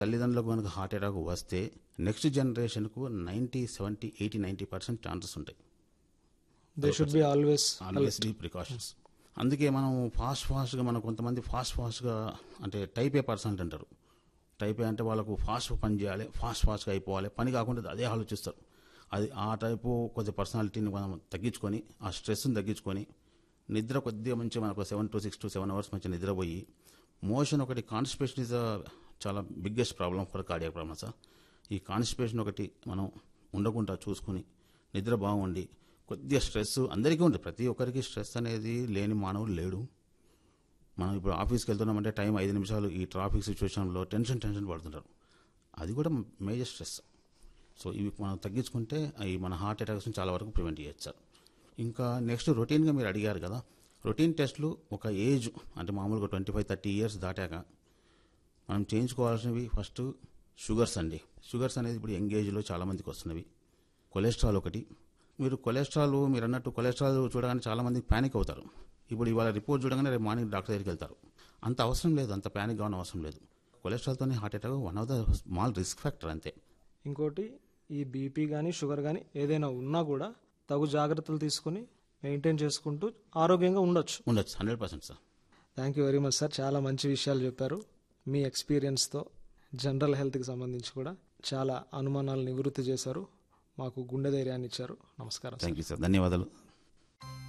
తల్లిదండ్రులకు కనుక heart attack వస్తే నెక్స్ట్ జనరేషన్కు ninety seventy eighty ninety percent chances ఉంటాయి they should be always always be precautions అందుకే మనం ఫాస్ట్ ఫాస్ట్గా మనం కొంతమంది ఫాస్ట్ ఫాస్ట్గా అంటే టైప్ ఏ పర్సన్ అంటారు టైప్ ఏ అంటే వాళ్ళకు ఫాస్ట్ పని చేయాలి ఫాస్ట్ ఫాస్ట్గా అయిపోవాలి పని కాకుండా అదే ఆలోచిస్తారు అది ఆ టైపు కొద్ది పర్సనాలిటీని మనం తగ్గించుకొని ఆ స్ట్రెస్ని తగ్గించుకొని నిద్ర కొద్దిగా మంచి మనకు seven to six to seven hours మంచి నిద్రపోయి మోషన్ ఒకటి కాన్స్టిపేషన్ ఇస్ చాలా biggest problem for cardiac problem sir ఈ కాన్స్టిపేషన్ ఒకటి మనం ఉండకుండా చూసుకుని నిద్ర బాగుండి కొద్దిగా స్ట్రెస్ అందరికీ ఉంటుంది ప్రతి ఒక్కరికి స్ట్రెస్ అనేది లేని మానవుడు లేడు మనం ఇప్పుడు ఆఫీస్కి వెళ్తున్నామంటే టైం ఐదు నిమిషాలు ఈ ట్రాఫిక్ సిచ్యువేషన్లో టెన్షన్ టెన్షన్ పడుతుంటారు అది కూడా మేజర్ స్ట్రెస్ సో ఇవి మనం తగ్గించుకుంటే ఈ మన హార్ట్ అటాక్స్ చాలా వరకు ప్రివెంట్ చేయొచ్చు సార్ ఇంకా నెక్స్ట్ రొటీన్గా మీరు అడిగారు కదా రొటీన్ టెస్ట్లు ఒక ఏజ్ అంటే మామూలుగా ట్వంటీ ఫైవ్ థర్టీ ఇయర్స్ దాటాక మనం చేయించుకోవాల్సినవి ఫస్ట్ షుగర్స్ అండి షుగర్స్ అనేది ఇప్పుడు యంగ్ ఏజ్లో చాలామందికి వస్తున్నవి కొలెస్ట్రాల్ ఒకటి మీరు కొలెస్ట్రాల్ మీరు అన్నట్టు కొలెస్ట్రాల్ చూడగానే చాలామంది ప్యానిక్ అవుతారు ఇప్పుడు ఇవాళ రిపోర్ట్ చూడగానే రేపు మార్నింగ్ డాక్టర్ దగ్గరికి వెళ్తారు అంత అవసరం లేదు అంత ప్యానిక్ కావడం అవసరం లేదు కొలెస్ట్రాల్తోనే heart attack one of the small risk factor అంతే ఇంకోటి ఈ బీపీ కానీ షుగర్ కానీ ఏదైనా ఉన్నా కూడా తగు జాగ్రత్తలు తీసుకుని మెయింటైన్ చేసుకుంటూ ఆరోగ్యంగా ఉండొచ్చు ఉండొచ్చు hundred percent sir thank you very much sir చాలా మంచి విషయాలు చెప్పారు మీ ఎక్స్పీరియన్స్తో జనరల్ హెల్త్కి సంబంధించి కూడా చాలా అనుమానాలు నివృత్తి చేశారు మాకు గుండె ధైర్యాన్ని ఇచ్చారు నమస్కారం సార్. థ్యాంక్ యూ సార్ ధన్యవాదాలు